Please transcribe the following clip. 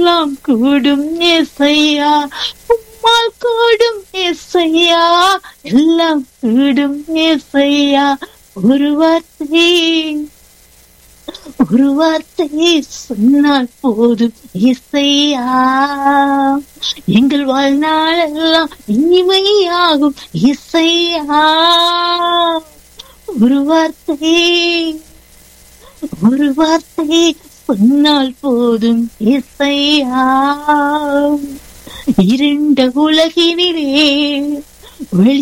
எல்லாம் கூடும் ஏசையா உம்மால் கூடும் ஏசையா எல்லாம் கூடும் ஏசையா ஒரு வார்த்தை ஒரு வார்த்தை சொன்னால் போதும் இசையா எங்கள் வாழ்நாள் எல்லாம் இனிமையாகும் இசையா ஒரு வார்த்தை ஒரு வார்த்தை சொன்னால் போதும் இசையா இருண்ட உலகினிலே வெளி